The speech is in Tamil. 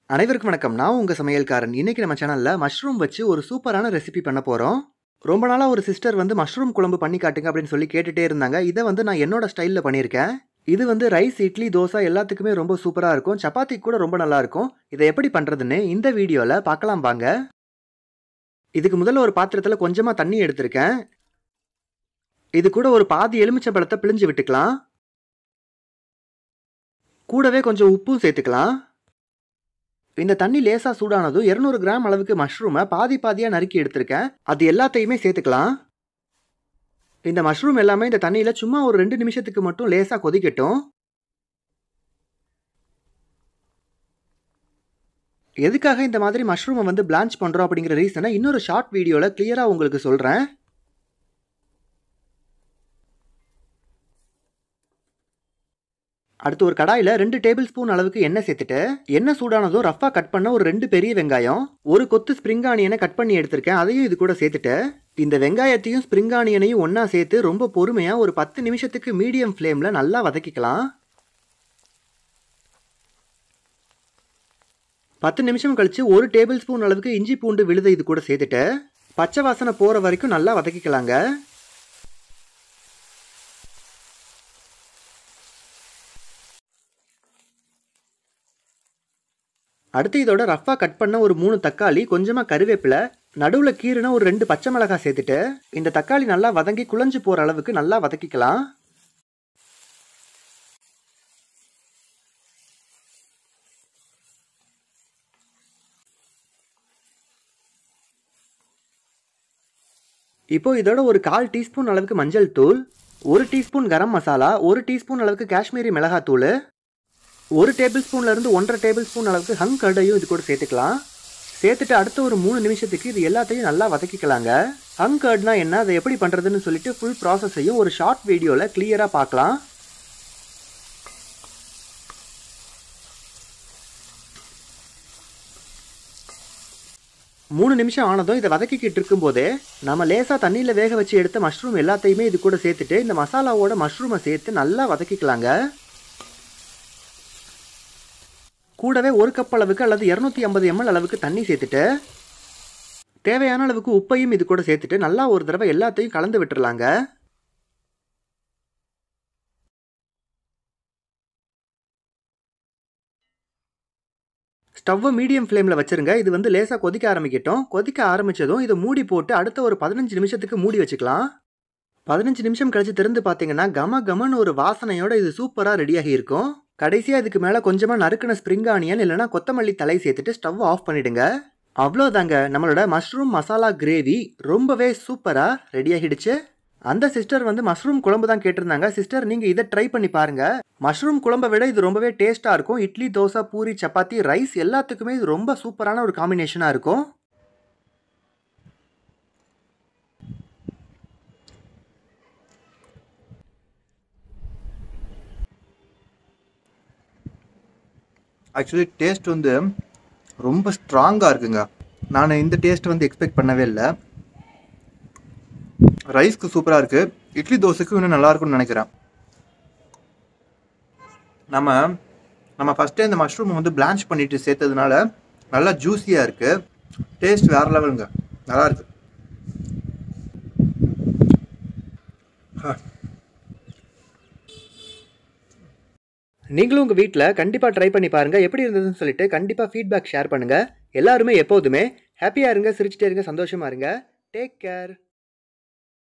அனைவருக்கும் வணக்கம் நான் உங்கள் சமையல்காரன் இன்னைக்கு நம்ம சேனலில் மஷ்ரூம் வச்சு ஒரு சூப்பரான ரெசிபி பண்ண போகிறோம் ரொம்ப நாளாக ஒரு சிஸ்டர் வந்து மஷ்ரூம் குழம்பு பண்ணி காட்டுங்க அப்படின்னு சொல்லி கேட்டுட்டே இருந்தாங்க இதை வந்து நான் என்னோட ஸ்டைலில் பண்ணியிருக்கேன் இது வந்து ரைஸ் இட்லி தோசை எல்லாத்துக்குமே ரொம்ப சூப்பராக இருக்கும் சப்பாத்தி கூட ரொம்ப நல்லா இருக்கும் இதை எப்படி பண்ணுறதுன்னு இந்த வீடியோவில் பார்க்கலாம் வாங்க இதுக்கு முதல்ல ஒரு பாத்திரத்தில் கொஞ்சமாக தண்ணி எடுத்திருக்கேன் இது கூட ஒரு பாதி எலுமிச்சை பழத்தை பிழிஞ்சு விட்டுக்கலாம் கூடவே கொஞ்சம் உப்பும் சேர்த்துக்கலாம் இந்த தண்ணி லேசாக சூடானதும் இரநூறு கிராம் அளவுக்கு மஷ்ரூமை பாதி பாதியாக நறுக்கி எடுத்திருக்கேன் அது எல்லாத்தையுமே சேர்த்துக்கலாம் இந்த மஷ்ரூம் எல்லாமே இந்த தண்ணியில் சும்மா ஒரு ரெண்டு நிமிஷத்துக்கு மட்டும் லேசாக கொதிக்கட்டும் எதுக்காக இந்த மாதிரி மஷ்ரூமை வந்து பிளான்ச் பண்ணுறோம் அப்படிங்கிற ரீசனை இன்னொரு ஷார்ட் வீடியோவில் கிளியராக உங்களுக்கு சொல்கிறேன் அடுத்து ஒரு கடாயில் ரெண்டு டேபிள் ஸ்பூன் அளவுக்கு எண்ணெய் சேர்த்துட்டு எண்ணெய் சூடானதும் ரஃபாக கட் பண்ண ஒரு ரெண்டு பெரிய வெங்காயம் ஒரு கொத்து ஸ்ப்ரிங் ஆனியனை கட் பண்ணி எடுத்திருக்கேன் அதையும் இது கூட சேர்த்துட்டு இந்த வெங்காயத்தையும் ஸ்ப்ரிங் ஆனியனையும் ஒன்றா சேர்த்து ரொம்ப பொறுமையாக ஒரு பத்து நிமிஷத்துக்கு மீடியம் ஃப்ளேமில் நல்லா வதக்கிக்கலாம் பத்து நிமிஷம் கழிச்சு ஒரு டேபிள் ஸ்பூன் அளவுக்கு இஞ்சி பூண்டு விழுதை இது கூட சேர்த்துட்டு பச்சை வாசனை போகிற வரைக்கும் நல்லா வதக்கிக்கலாங்க அடுத்து இதோட ரஃபாக கட் பண்ண ஒரு மூணு தக்காளி கொஞ்சமாக கருவேப்பிலை நடுவில் கீறுன ஒரு ரெண்டு பச்சை மிளகாய் சேர்த்துட்டு இந்த தக்காளி நல்லா வதங்கி குழஞ்சு போகிற அளவுக்கு நல்லா வதக்கிக்கலாம் இப்போ இதோட ஒரு கால் டீஸ்பூன் அளவுக்கு மஞ்சள் தூள் ஒரு டீஸ்பூன் கரம் மசாலா ஒரு டீஸ்பூன் அளவுக்கு காஷ்மீரி மிளகாத்தூள் ஒரு டேபிள் ஸ்பூன்லேருந்து ஒன்றரை டேபிள் ஸ்பூன் அளவுக்கு ஹங் கர்டையும் இது கூட சேர்த்துக்கலாம் சேர்த்துட்டு அடுத்த ஒரு மூணு நிமிஷத்துக்கு இது எல்லாத்தையும் நல்லா வதக்கிக்கலாங்க ஹங் கர்ட்னா என்ன அதை எப்படி பண்ணுறதுன்னு சொல்லிட்டு ஃபுல் ப்ராசஸையும் ஒரு ஷார்ட் வீடியோவில் கிளியராக பார்க்கலாம் மூணு நிமிஷம் ஆனதும் இதை வதக்கிக்கிட்டு இருக்கும்போதே நம்ம லேசாக தண்ணியில் வேக வச்சு எடுத்த மஷ்ரூம் எல்லாத்தையுமே இது கூட சேர்த்துட்டு இந்த மசாலாவோட மஷ்ரூமை சேர்த்து நல்லா வதக்கிக்கலாங்க கூடவே ஒரு கப் அளவுக்கு அல்லது இரநூத்தி ஐம்பது எம்எல் அளவுக்கு தண்ணி சேர்த்துட்டு தேவையான அளவுக்கு உப்பையும் இது கூட சேர்த்துட்டு நல்லா ஒரு தடவை எல்லாத்தையும் கலந்து விட்டுறலாங்க ஸ்டவ்வை மீடியம் ஃப்ளேமில் வச்சுருங்க இது வந்து லேசாக கொதிக்க ஆரம்பிக்கட்டும் கொதிக்க ஆரம்பித்ததும் இதை மூடி போட்டு அடுத்த ஒரு பதினஞ்சு நிமிஷத்துக்கு மூடி வச்சுக்கலாம் பதினஞ்சு நிமிஷம் கழிச்சு திறந்து பார்த்தீங்கன்னா கம கமன்னு ஒரு வாசனையோட இது சூப்பராக ரெடியாகி இருக்கும் கடைசியாக இதுக்கு மேலே கொஞ்சமாக நறுக்கின ஸ்ப்ரிங் ஆனியன் இல்லைனா கொத்தமல்லி தலை சேர்த்துட்டு ஸ்டவ் ஆஃப் பண்ணிடுங்க அவ்வளோதாங்க நம்மளோட மஷ்ரூம் மசாலா கிரேவி ரொம்பவே சூப்பராக ரெடி ஆகிடுச்சு அந்த சிஸ்டர் வந்து மஷ்ரூம் குழம்பு தான் கேட்டிருந்தாங்க சிஸ்டர் நீங்கள் இதை ட்ரை பண்ணி பாருங்க மஷ்ரூம் குழம்பை விட இது ரொம்பவே டேஸ்ட்டாக இருக்கும் இட்லி தோசை பூரி சப்பாத்தி ரைஸ் எல்லாத்துக்குமே இது ரொம்ப சூப்பரான ஒரு காம்பினேஷனாக இருக்கும் ஆக்சுவலி டேஸ்ட் வந்து ரொம்ப ஸ்ட்ராங்காக இருக்குங்க நான் இந்த டேஸ்ட் வந்து எக்ஸ்பெக்ட் பண்ணவே இல்லை ரைஸ்க்கு சூப்பராக இருக்குது இட்லி தோசைக்கும் இன்னும் நல்லா இருக்கும்னு நினைக்கிறேன் நம்ம நம்ம ஃபஸ்ட்டே இந்த மஷ்ரூம் வந்து பிளான்ச் பண்ணிட்டு சேர்த்ததுனால நல்லா ஜூஸியாக இருக்குது டேஸ்ட் வேறு லெவலுங்க நல்லா இருக்கு நீங்களும் உங்கள் வீட்டில் கண்டிப்பாக ட்ரை பண்ணி பாருங்கள் எப்படி இருந்ததுன்னு சொல்லிட்டு கண்டிப்பாக ஃபீட்பேக் ஷேர் பண்ணுங்கள் எல்லாருமே எப்போதுமே ஹாப்பியாக இருங்க சிரிச்சிட்டே இருங்க சந்தோஷமாக இருங்க டேக் கேர்